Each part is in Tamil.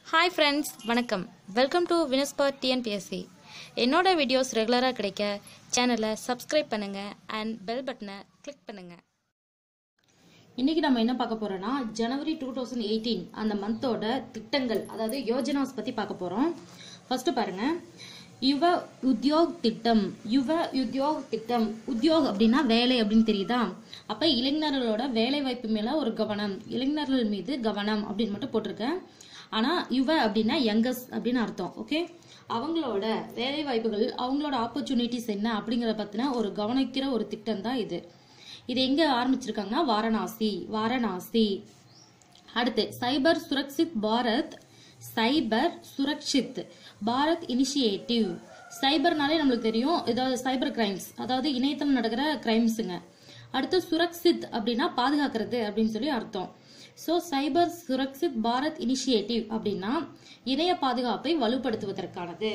ஹாய் ஃப்ரெண்ட்ஸ் வணக்கம் வெல்கம் டு வினஸ்பாட் டிஎன்பிஎஸ்சி என்னோட வீடியோஸ் ரெகுலராக கிடைக்க சேனலை சப்ஸ்கிரைப் பண்ணுங்கள் அண்ட் பெல் பட்டனை கிளிக் பண்ணுங்கள் இன்னைக்கு நம்ம என்ன பார்க்க போறோம்னா ஜனவரி டூ தௌசண்ட் எயிட்டீன் அந்த மந்தோட திட்டங்கள் அதாவது யோஜனாஸ் பத்தி பார்க்க போறோம் ஃபர்ஸ்ட் பாருங்க யுவ உத்யோக் திட்டம் யுவ உத்யோக் திட்டம் உத்யோக் அப்படின்னா வேலை அப்படின்னு தெரியுதா அப்ப இளைஞர்களோட வேலை வாய்ப்பு மேல ஒரு கவனம் இளைஞர்கள் மீது கவனம் அப்படின்னு மட்டும் போட்டிருக்கேன் ஆனா யுவ அப்படின்னா யங்கஸ் அப்படின்னு அர்த்தம் ஓகே அவங்களோட வேலை வாய்ப்புகள் அவங்களோட ஆப்பர்ச்சுனிட்டிஸ் என்ன அப்படிங்கறத பத்தின ஒரு கவனிக்கிற ஒரு திட்டம் தான் இது இது எங்க ஆரம்பிச்சிருக்காங்கன்னா வாரணாசி வாரணாசி அடுத்து cyber Surakshit Bharat cyber Surakshit Bharat initiative சைபர்னாலே நம்மளுக்கு தெரியும் ஏதாவது சைபர் கிரைம்ஸ் அதாவது இணையதளம் நடக்கிற கிரைம்ஸுங்க அடுத்து சுரக்ஷித் அப்படின்னா பாதுகாக்கிறது அப்படின்னு சொல்லி அர்த்தம் so cyber Surakshit Bharat initiative அப்படின்னா இணைய பாதுகாப்பை வலுப்படுத்துவதற்கானது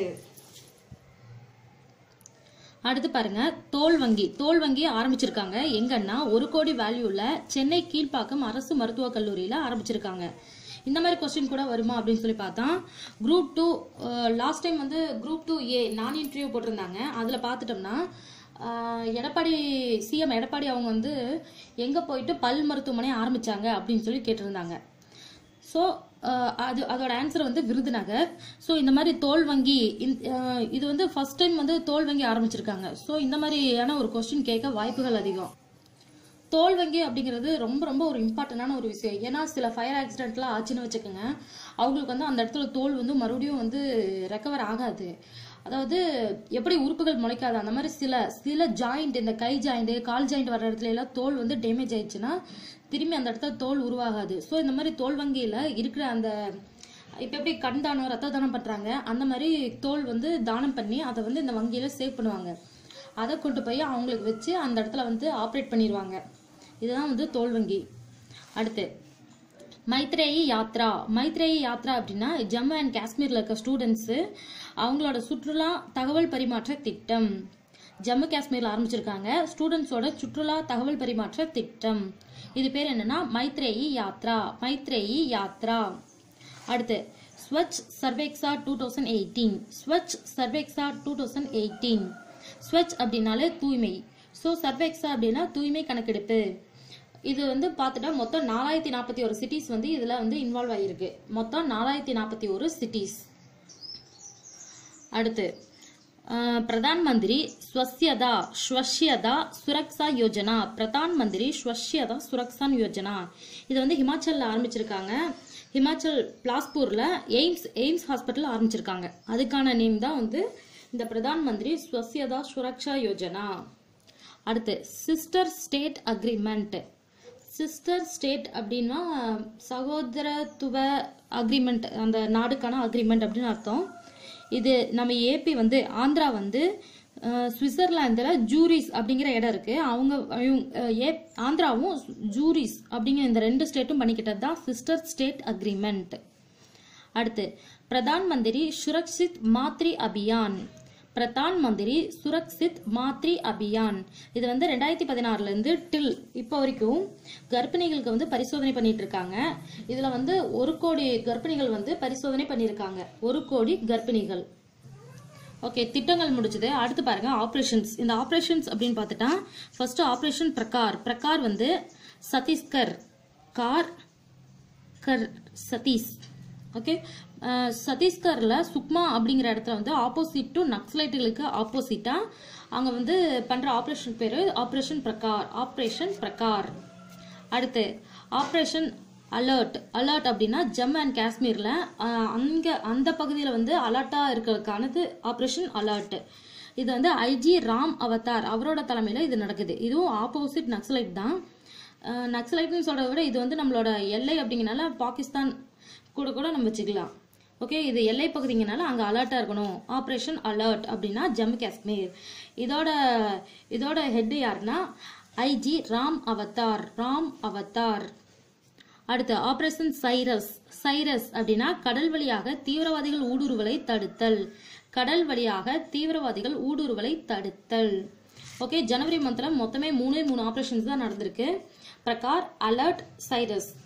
அடுத்து பாருங்க தோல் வங்கி தோல் வங்கி ஆரம்பிச்சிருக்காங்க எங்கன்னா ஒரு கோடி வேல்யூல சென்னை கீழ்ப்பாக்கம் அரசு மருத்துவக் கல்லூரியில ஆரம்பிச்சிருக்காங்க இந்த மாதிரி கொஸ்டின் கூட வருமா அப்படின்னு சொல்லி பார்த்தா குரூப் டூ லாஸ்ட் டைம் வந்து குரூப் டூ ஏ நான் இன்டர்வியூ போட்டிருந்தாங்க அதுல பார்த்துட்டோம்னா அஹ், எடப்பாடி சிஎம் எடப்பாடி அவங்க வந்து எங்க போயிட்டு பல் மருத்துவமனை ஆரம்பிச்சாங்க அப்படின்னு சொல்லி கேட்டிருந்தாங்க ஸோ அது அதோட ஆன்சர் வந்து விருதுநகர் ஸோ இந்த மாதிரி தோல் வங்கி இந்த- அஹ், இது வந்து ஃபர்ஸ்ட் டைம் வந்து தோல் வங்கி ஆரம்பிச்சிருக்காங்க ஸோ இந்த மாதிரியான ஒரு கொஸ்டின் கேட்க வாய்ப்புகள் அதிகம் தோல் வங்கி அப்படிங்கிறது ரொம்ப ரொம்ப ஒரு இம்பார்ட்டண்டான ஒரு விஷயம் ஏன்னா சில ஃபயர் ஆக்சிடென்ட்லாம் ஆச்சுன்னு வச்சுக்கோங்க அவங்களுக்கு வந்து அந்த இடத்துல தோல் வந்து மறுபடியும் வந்து ரெக்கவர் ஆகாது அதாவது எப்படி உறுப்புகள் முளைக்காது அந்த மாதிரி சில சில ஜாயிண்ட் இந்த கை ஜாயிண்ட் கால் ஜாயிண்ட் வர்ற இடத்துல எல்லாம் தோல் வந்து டேமேஜ் ஆயிடுச்சுன்னா திரும்பி அந்த இடத்துல தோல் உருவாகாது ஸோ இந்த மாதிரி தோல் வங்கியில இருக்கிற அந்த இப்போ எப்படி கண் தானம் ரத்த தானம் பண்றாங்க அந்த மாதிரி தோல் வந்து தானம் பண்ணி அதை வந்து இந்த வங்கியில சேவ் பண்ணுவாங்க அதை கொண்டு போய் அவங்களுக்கு வச்சு அந்த இடத்துல வந்து ஆப்ரேட் பண்ணிடுவாங்க இதுதான் வந்து தோல் வங்கி அடுத்து மைத்ரேயி யாத்ரா மைத்ரேயி யாத்ரா அப்படின்னா ஜம்மு அண்ட் காஷ்மீர்ல இருக்க ஸ்டூடெண்ட்ஸ் அவங்களோட சுற்றுலா தகவல் பரிமாற்ற திட்டம் ஜம்மு காஷ்மீர்ல ஆரம்பிச்சிருக்காங்க ஸ்டூடெண்ட்ஸோட சுற்றுலா தகவல் பரிமாற்ற திட்டம் இது பேர் என்னன்னா மைத்ரேயி யாத்ரா மைத்ரேயி யாத்ரா அடுத்து Swachh Survekshan two thousand eighteen Swachh Survekshan two thousand eighteen Swachh அப்படின்னாலே தூய்மை ஸோ சர்வேக்ஸா அப்படின்னா தூய்மை கணக்கெடுப்பு இது வந்து பார்த்துட்டா மொத்தம் நாலாயிரத்தி நாற்பத்தி ஒரு சிட்டிஸ் வந்து இதுல வந்து இன்வால்வ் ஆகியிருக்கு மொத்தம் நாலாயிரத்தி நாற்பத்தி ஒரு சிட்டிஸ் அடுத்து அஹ், பிரதான் மந்திரி ஸ்வஸ்யதா ஸ்வஷ்யதா சுரக்ஷா யோஜனா பிரதான் மந்திரி ஸ்வஷ்யதா சுரக்ஷான் யோஜனா இது வந்து ஹிமாச்சல்ல ஆரம்பிச்சிருக்காங்க ஹிமாச்சல் பிலாஸ்பூர்ல எய்ம்ஸ் எய்ம்ஸ் ஹாஸ்பிட்டல் ஆரம்பிச்சிருக்காங்க அதுக்கான நேம் தான் வந்து இந்த பிரதான் மந்திரி ஸ்வஸ்யதா சுரக்ஷா யோஜனா அடுத்து sister state agreement sister state அப்படின்னா சகோதரத்துவ அக்ரிமெண்ட் அந்த நாடுக்கான அக்ரிமெண்ட் அப்படின்னு அர்த்தம் இது நம்ம ஏபி வந்து ஆந்திரா வந்து அஹ், சுவிட்சர்லாந்துல ஜூரிஸ் அப்படிங்கிற இடம் இருக்கு அவங்க இவங்க, அஹ், ஏ ஆந்திராவும் ஜூரிஸ் அப்படிங்கிற இந்த ரெண்டு ஸ்டேட்டும் பண்ணிக்கிட்டது தான் சிஸ்டர் ஸ்டேட் அக்ரிமெண்ட் அடுத்து பிரதான் மந்திரி சுரக்ஷித் மாத்ரி அபியான் பிரதான் மந்திரி சுரக்ஷித் மாத்ரி அபியான் இது வந்து ரெண்டாயிரத்தி பதினாறுல இருந்து டில் இப்போ வரைக்கும் கர்ப்பிணிகளுக்கு வந்து பரிசோதனை பண்ணிட்டு இருக்காங்க இதுல வந்து ஒரு கோடி கர்ப்பிணிகள் வந்து பரிசோதனை பண்ணியிருக்காங்க ஒரு கோடி கர்ப்பிணிகள் ஓகே திட்டங்கள் முடிச்சது அடுத்து பாருங்க ஆப்ரேஷன்ஸ் இந்த ஆப்ரேஷன்ஸ் அப்படின்னு பார்த்துட்டா ஃபர்ஸ்ட் ஆப்ரேஷன் பிரகார் பிரகார் வந்து சத்தீஸ்கர் கார் கர் சதீஷ் ஓகே சத்தீஸ்கர்ல சுக்மா அப்படிங்கிற இடத்துல வந்து ஆப்போசிட் டு நக்சலைட்டுகளுக்கு ஆப்போசிட்டா அங்க வந்து பண்ற ஆப்ரேஷன் பேரு ஆப்ரேஷன் பிரகார் ஆப்ரேஷன் பிரகார் அடுத்து ஆப்ரேஷன் அலர்ட் அலர்ட் அப்படின்னா ஜம்மு அண்ட் காஷ்மீர்ல அஹ், அங்க அந்த பகுதியில வந்து அலர்ட்டா இருக்கிறதுக்கானது ஆப்ரேஷன் அலர்ட் இது வந்து ஐஜி ராம் அவதார் அவரோட தலைமையில இது நடக்குது இதுவும் ஆப்போசிட் நக்சலைட் தான் அஹ், நக்சலைட்னு சொல்றதை விட இது வந்து நம்மளோட எல்லை அப்படிங்கனால பாகிஸ்தான் கூட கூட நம்ம வச்சுக்கலாம் ஓகே இது எல்லை பகுதிங்கனால அங்க அலர்ட்டா இருக்கணும் ஆப்ரேஷன் அலர்ட் அப்படின்னா ஜம்மு காஷ்மீர் இதோட இதோட ஹெட் யாருன்னா ஐஜி ராம் அவதார் ராம் அவதார் அடுத்து ஆபரேஷன் சைரஸ் சைரஸ் அப்படின்னா கடல் வழியாக தீவிரவாதிகள் ஊடுருவலை தடுத்தல் கடல் வழியாக தீவிரவாதிகள் ஊடுருவலை தடுத்தல் ஓகே ஜனவரி மந்த்ல மொத்தமே மூணு மூணு ஆபரேஷன்ஸ் தான் நடந்திருக்கு Prahar alert Cyrus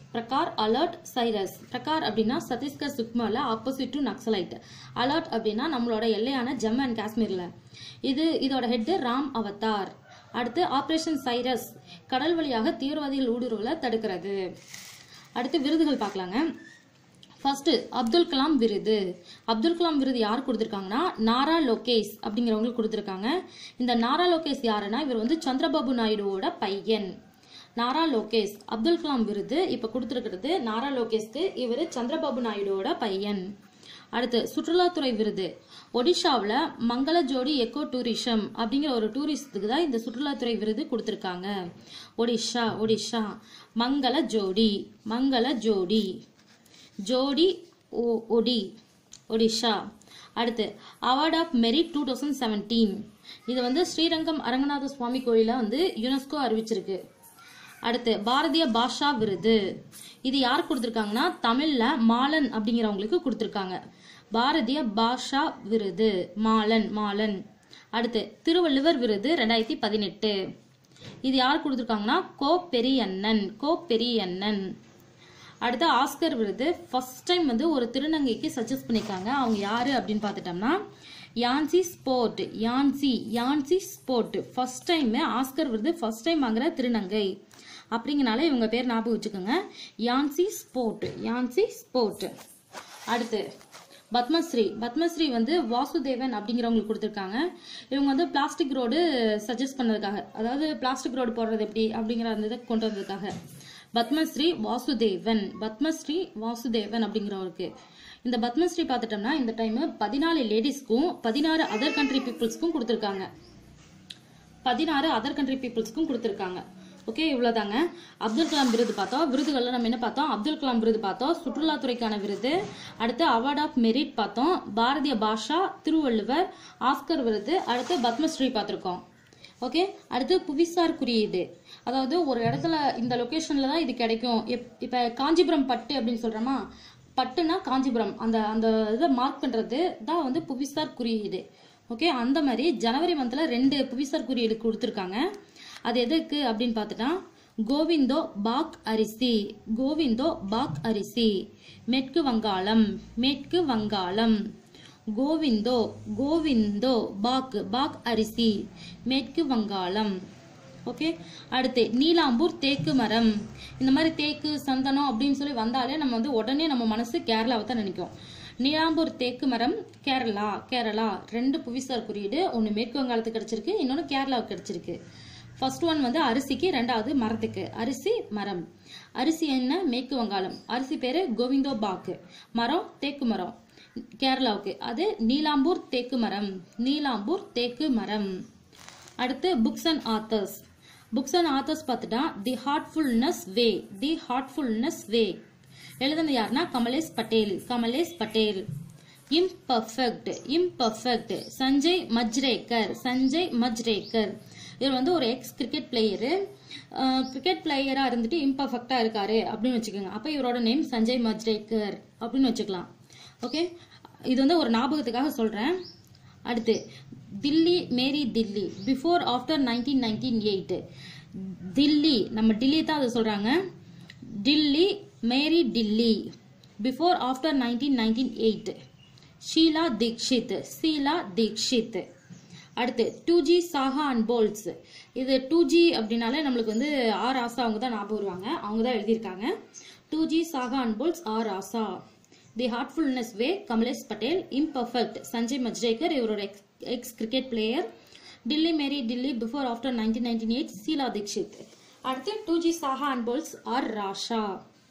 Prahar alert Cyrus Prahar அப்படின்னா சத்தீஸ்கர் சுக்மால ஆப்போசிட் டு நக்சலைட் அலர்ட் அப்படின்னா நம்மளோட எல்லையான ஜம்மு அண்ட் காஷ்மீர்ல இது இதோட ஹெட் ராம் அவதார் அடுத்து ஆபரேஷன் சைரஸ் கடல் வழியாக தீவிரவாதிகள் ஊடுருவலை தடுக்கிறது அடுத்து விருதுகள் பார்க்கலாங்க ஃபர்ஸ்ட் அப்துல் கலாம் விருது அப்துல் கலாம் விருது யார் கொடுத்துருக்காங்கன்னா நாரா லோகேஷ் அப்படிங்கிறவங்களுக்கு கொடுத்துருக்காங்க இந்த நாரா லோகேஷ் யாருன்னா இவர் வந்து சந்திரபாபு நாயுடுவோட பையன் நாரா லோகேஷ் அப்துல் கலாம் விருது இப்ப கொடுத்துருக்கிறது நாரா லோகேஷ்க்கு இவர் சந்திரபாபு நாயுடுவோட பையன் அடுத்து சுற்றுலாத்துறை விருது ஒடிஷாவில் மங்கள ஜோடி எக்கோ டூரிசம் அப்படிங்கிற ஒரு டூரிஸ்டுக்கு தான் இந்த சுற்றுலாத்துறை விருது கொடுத்துருக்காங்க ஒடிஷா ஒடிஷா மங்கள ஜோடி மங்கள ஜோடி ஜோடி ஓ ஒடி ஒடிஷா அடுத்து award of merit two thousand seventeen இது வந்து ஸ்ரீரங்கம் அரங்கநாத சுவாமி கோயில வந்து யுனெஸ்கோ அறிவிச்சிருக்கு அடுத்து பாரதிய பாஷா விருது இது யார் கொடுத்துருக்காங்கன்னா தமிழ்ல மாலன் அப்படிங்கிறவங்களுக்கு கொடுத்துருக்காங்க பாரதிய பாஷா விருது மாலன் மாலன் அடுத்து திருவள்ளுவர் விருது ரெண்டாயிரத்தி பதினெட்டு இது யார் கொடுத்துருக்காங்கன்னா கோ பெரியண்ணன் கோ பெரியண்ணன் அடுத்து ஆஸ்கர் விருது ஃபர்ஸ்ட் டைம் வந்து ஒரு திருநங்கைக்கு சஜஸ்ட் பண்ணியிருக்காங்க அவங்க யாரு அப்படின்னு பார்த்துட்டோம்னா Yance Ford Yance Yance Ford first time Oscar விருது ஃபர்ஸ்ட் டைம் வாங்குற திருநங்கை அப்படிங்கனால இவங்க பேர் ஞாபகம் வச்சுக்கோங்க யான்சி ஸ்போர்ட் யான்சி ஸ்போர்ட் அடுத்து பத்மஸ்ரீ பத்மஸ்ரீ வந்து வாசுதேவன் அப்படிங்கிறவங்களுக்கு கொடுத்துருக்காங்க இவங்க வந்து பிளாஸ்டிக் ரோடு சஜஸ்ட் பண்ணதுக்காக அதாவது பிளாஸ்டிக் ரோடு போடுறது எப்படி அப்படிங்கிற அந்த இதை கொண்டு வந்ததுக்காக பத்மஸ்ரீ வாசுதேவன் பத்மஸ்ரீ வாசுதேவன் அப்படிங்கிறவருக்கு இந்த பத்மஸ்ரீ பார்த்துட்டோம்னா இந்த டைம் பதினாலு லேடிஸ்க்கும் பதினாறு அதர் கண்ட்ரி பீப்புள்ஸ்க்கும் கொடுத்துருக்காங்க பதினாறு அதர் கண்ட்ரி பீப்புள்ஸ்க்கும் கொடுத்துருக்காங்க ஓகே இவ்வளோதாங்க அப்துல் கலாம் விருது பார்த்தோம் விருதுகளில் நம்ம என்ன பார்த்தோம் அப்துல் கலாம் விருது பார்த்தோம் சுற்றுலாத்துறைக்கான விருது அடுத்து அவார்ட் ஆஃப் மெரிட் பார்த்தோம் பாரதிய பாஷா திருவள்ளுவர் ஆஸ்கர் விருது அடுத்து பத்மஸ்ரீ பார்த்துருக்கோம் ஓகே அடுத்து புவிசார் குறியீடு அதாவது ஒரு இடத்துல இந்த லொக்கேஷன்ல தான் இது கிடைக்கும் எப்- இப்ப காஞ்சிபுரம் பட்டு அப்படின்னு சொல்றோமா பட்டுனா காஞ்சிபுரம் அந்த அந்த இதை மார்க் பண்றது தான் வந்து புவிசார் குறியீடு ஓகே அந்த மாதிரி ஜனவரி மந்த்ல ரெண்டு புவிசார் குறியீடு கொடுத்துருக்காங்க அது எதுக்கு அப்படின்னு பார்த்துட்டா கோவிந்தோ பாக் அரிசி கோவிந்தோ பாக் அரிசி மேற்கு வங்காளம் மேற்கு வங்காளம் கோவிந்தோ கோவிந்தோ பாக் பாக் அரிசி மேற்கு வங்காளம் ஓகே அடுத்து நீலாம்பூர் தேக்கு மரம் இந்த மாதிரி தேக்கு சந்தனம் அப்படின்னு சொல்லி வந்தாலே நம்ம வந்து உடனே நம்ம மனசு கேரளாவை தான் நினைக்கும் நீலாம்பூர் தேக்கு மரம் கேரளா கேரளா ரெண்டு புவிசார் குறியீடு ஒன்று மேற்கு வங்காளத்துக்கு கிடைச்சிருக்கு இன்னொன்று கேரளாவுக்கு கிடைச்சிருக்கு ஃபர்ஸ்ட் ஒன் வந்து அரிசிக்கு ரெண்டாவது மரத்துக்கு அரிசி மரம் அரிசி என்ன மேற்கு வங்காளம் அரிசி பேரு கோவிந்தோ பாக்கு மரம் தேக்கு மரம் கேரளாவுக்கு அது நீலாம்பூர் தேக்கு மரம் நீலாம்பூர் தேக்கு மரம் அடுத்து books and authors books and authors பார்த்துட்டா the heartfulness way the heartfulness way எழுதுனது யாருன்னா கமலேஷ் பட்டேல் கமலேஷ் பட்டேல் இம்பர்ஃபெக்ட் இம்பர்ஃபெக்ட் சஞ்சய் மஜ்ரேக்கர் சஞ்சய் மஜ்ரேக்கர் இவர் வந்து ஒரு எக்ஸ் கிரிக்கெட் பிளேயரு கிரிக்கெட் பிளேயரா இருந்துட்டு இம்பர்ஃபெக்டா இருக்காரு அப்படின்னு வச்சுக்கோங்க அப்ப இவரோட நேம் சஞ்சய் மஜ்ரேக்கர் அப்படின்னு வச்சுக்கலாம் ஓகே இது வந்து ஒரு ஞாபகத்துக்காக சொல்றேன் அடுத்து Dilli Meri Dilli before after nineteen nineteen eight Dilli நம்ம டில்லி தான் அதை சொல்றாங்க Delhi Meri Delhi before after nineteen nineteen eight Sheila Dikshit Sheila Dikshit அடுத்து two G saga unfolds இது டூ ஜி அப்படின்னாலே நம்மளுக்கு வந்து ஆர் ஆசா அவங்க தான் ஞாபகம் வருவாங்க அவங்க தான் எழுதியிருக்காங்க two G saga unfolds ஆர் ஆசா the heartfulness way Kamlesh Patel imperfect Sanjay Manjrekar இவரோட ex ex cricket player Delhi Meri Delhi before after nineteen nineteen eight Sheila Dikshit அடுத்து two G saga unfolds ஆர் ராஷா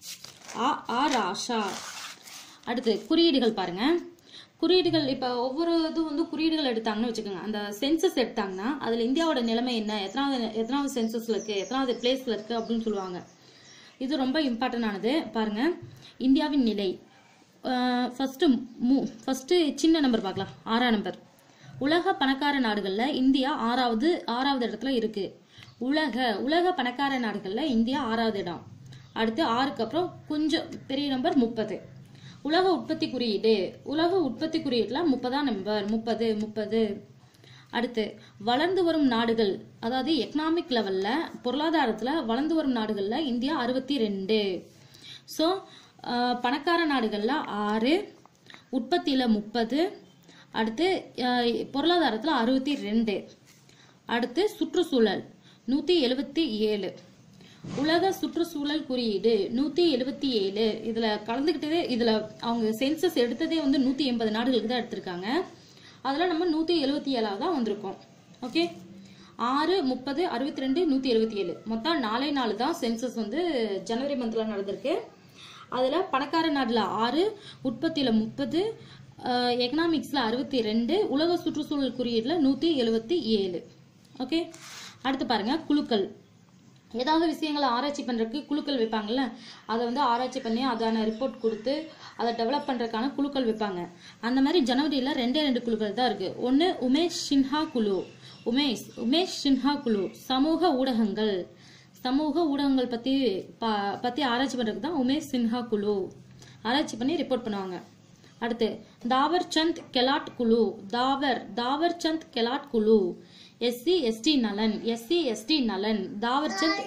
ஆ ஆர் ஆஷா அடுத்து குறியீடுகள் பாருங்க குறியீடுகள் இப்போ ஒவ்வொரு இது வந்து குறியீடுகள் எடுத்தாங்கன்னு வச்சுக்கோங்க அந்த சென்சஸ் எடுத்தாங்கன்னா அதில் இந்தியாவோட நிலைமை என்ன எத்தனாவது எத்தனாவது சென்சஸ்ல இருக்கு எத்தனாவது பிளேஸ்ல இருக்கு அப்படின்னு சொல்லுவாங்க இது ரொம்ப இம்பார்ட்டன்டானது பாருங்க இந்தியாவின் நிலை ஃபர்ஸ்ட் மூ ஃபர்ஸ்ட் சின்ன நம்பர் பார்க்கலாம் ஆறாம் நம்பர் உலக பணக்கார நாடுகள்ல இந்தியா ஆறாவது ஆறாவது இடத்துல இருக்கு உலக உலக பணக்கார நாடுகள்ல இந்தியா ஆறாவது இடம் அடுத்து ஆறுக்கு அப்புறம் கொஞ்சம் பெரிய நம்பர் முப்பது உலக உற்பத்தி குறியீடு உலக உற்பத்தி குறியீடுல முப்பதாம் நம்பர் முப்பது முப்பது அடுத்து வளர்ந்து வரும் நாடுகள் அதாவது எக்கனாமிக் லெவல்ல பொருளாதாரத்துல வளர்ந்து வரும் நாடுகள்ல இந்தியா அறுபத்தி ரெண்டு ஸோ பணக்கார நாடுகளில் ஆறு உற்பத்தியில் முப்பது அடுத்து அஹ், பொருளாதாரத்தில் அறுபத்தி ரெண்டு அடுத்து சுற்றுச்சூழல் நூற்றி எழுபத்தி ஏழு உலக சுற்றுச்சூழல் குறியீடு நூற்றி எழுபத்தி ஏழு இதில் கலந்துக்கிட்டதே இதில் அவங்க சென்சஸ் எடுத்ததே வந்து நூற்றி எண்பது நாடுகளுக்கு தான் எடுத்திருக்காங்க அதில் நம்ம நூற்றி எழுபத்தி ஏழாவது தான் வந்திருக்கோம் ஓகே ஆறு முப்பது அறுபத்தி ரெண்டு நூற்றி எழுபத்தி ஏழு மொத்தம் நாலே நாலு தான் சென்சஸ் வந்து ஜனவரி மந்தில் நடந்திருக்கு அதில் பணக்கார நாட்டில் ஆறு உற்பத்தியில் முப்பது எக்கனாமிக்ஸில் அறுபத்தி ரெண்டு உலக சுற்றுச்சூழல் குறியீட்டில் நூற்றி எழுபத்தி ஏழு ஓகே அடுத்து பாருங்க குழுக்கள் ஏதாவது விஷயங்களை ஆராய்ச்சி பண்ணுறதுக்கு குழுக்கள் வைப்பாங்கல்ல அதை வந்து ஆராய்ச்சி பண்ணி அதான ரிப்போர்ட் கொடுத்து அதை டெவலப் பண்ணுறதுக்கான குழுக்கள் வைப்பாங்க அந்த மாதிரி ஜனவரியில் ரெண்டே ரெண்டு குழுக்கள் தான் இருக்குது ஒன்று உமேஷ் சின்ஹா குழு உமேஷ் உமேஷ் சின்ஹா குழு சமூக ஊடகங்கள் சமூக ஊடகங்கள் பற்றி ப பற்றி ஆராய்ச்சி பண்ணுறதுக்கு தான் உமேஷ் சின்ஹா குழு ஆராய்ச்சி பண்ணி ரிப்போர்ட் பண்ணுவாங்க அடுத்து தாவர் சந்த் கெலாட் குழு தாவர் தாவர் சந்த் கெலாட் குழு எஸ்சி எஸ்டி நலன் எஸ்சி எஸ்டி நலன் தாவர் சந்த்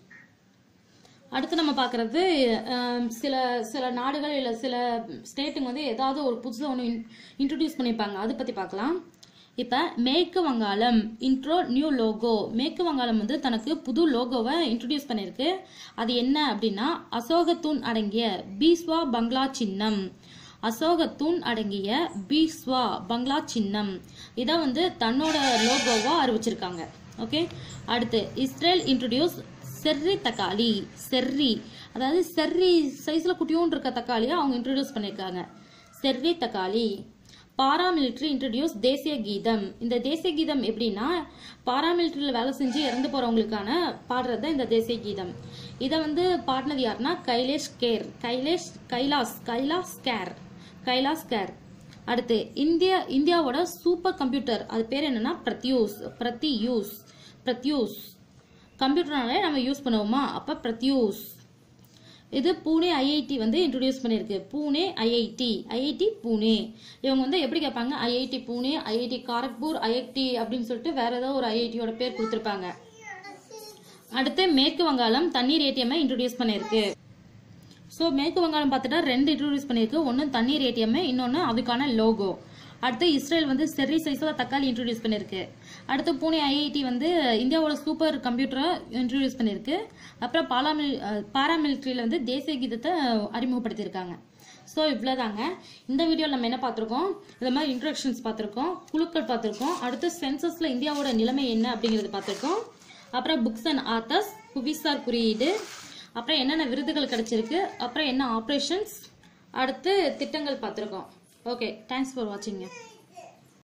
அடுத்து நம்ம பார்க்கறது அஹ், சில சில நாடுகள் இல்லை சில ஸ்டேட்டுங்க வந்து ஏதாவது ஒரு புதுசாக ஒன்று இன்ட்ரடியூஸ் பண்ணியிருப்பாங்க அதை பற்றி பார்க்கலாம் இப்போ மேற்கு வங்காளம் இன்ட்ரோ நியூ லோகோ மேற்கு வங்காளம் வந்து தனக்கு புது லோகோவை இன்ட்ரடியூஸ் பண்ணியிருக்கு அது என்ன அப்படின்னா அசோகத்தூண் அடங்கிய பீஸ்வா பங்களா சின்னம் அசோகத்தூண் அடங்கிய பீஸ்வா பங்களா சின்னம் இதை வந்து தன்னோட லோகோவா அறிவிச்சிருக்காங்க ஓகே அடுத்து இஸ்ரேல் இன்ட்ரடியூஸ் செர்ரி தக்காளி செர்ரி அதாவது செர்ரி சைஸில் குட்டியோன்னு இருக்க தக்காளியை அவங்க இன்ட்ரடியூஸ் பண்ணியிருக்காங்க செர்ரி தக்காளி பாராமிலிட்ரி இன்ட்ரடியூஸ் தேசிய கீதம் இந்த தேசிய கீதம் எப்படின்னா பாராமிலிட்ரியில் வேலை செஞ்சு இறந்து போகிறவங்களுக்கான பாடுறது தான் இந்த தேசிய கீதம் இதை வந்து பாடினது யாருன்னா கைலேஷ் கேர் கைலேஷ் கைலாஸ் கைலாஸ் கேர் கைலாஸ் கேர் அடுத்து இந்திய இந்தியாவோட சூப்பர் கம்ப்யூட்டர் அது பேர் என்னன்னா பிரத்யூஸ் பிரத்யூஸ் பிரத்யூஸ் கம்ப்யூட்டர்னாலே நம்ம யூஸ் பண்ணுவோமா அப்போ பிரத்யூஸ் இது பூனே ஐஐடி வந்து இன்ட்ரடியூஸ் பண்ணியிருக்கு பூனே ஐஐடி ஐஐடி பூனே இவங்க வந்து எப்படி கேட்பாங்க IIT Pune IIT Kharagpur IIT அப்படின்னு சொல்லிட்டு வேற ஏதோ ஒரு ஐஐடியோட பேர் கொடுத்துருப்பாங்க அடுத்து மேற்கு வங்காளம் தண்ணீர் ஏடிஎம்ஐ இன்ட்ரடியூஸ் பண்ணியிருக்கு ஸோ மேற்கு வங்காளம் பார்த்துட்டா ரெண்டு இன்ட்ரடியூஸ் பண்ணியிருக்கு ஒன்று தண்ணீர் ஏடிஎம் இன்னொன்று அதுக்கான லோகோ அடுத்து இஸ்ரேல் வந்து செர்ரி சைஸில் தக்காளி இன்ட்ரடியூஸ் பண்ணியிருக்கு அடுத்து பூனே ஐஐடி வந்து இந்தியாவோட சூப்பர் கம்ப்யூட்டரை இன்ட்ரடியூஸ் பண்ணியிருக்கு அப்புறம் பாராமில் பாராமிலிட்ரியில் வந்து தேசிய கீதத்தை அறிமுகப்படுத்தியிருக்காங்க ஸோ இவ்வளோதாங்க இந்த வீடியோவில் நம்ம என்ன பார்த்துருக்கோம் இந்த மாதிரி இன்ட்ரடக்ஷன்ஸ் பார்த்துருக்கோம் குழுக்கள் பார்த்துருக்கோம் அடுத்து சென்சஸில் இந்தியாவோட நிலைமை என்ன அப்படிங்கிறது பார்த்துருக்கோம் அப்புறம் புக்ஸ் அண்ட் ஆத்தர்ஸ் புவிசார் குறியீடு அப்புறம் என்னென்ன விருதுகள் கிடைச்சிருக்கு அப்புறம் என்ன ஆப்ரேஷன்ஸ் அடுத்து திட்டங்கள் பார்த்துருக்கோம் ஓகே தேங்க்ஸ் ஃபார் வாட்சிங்க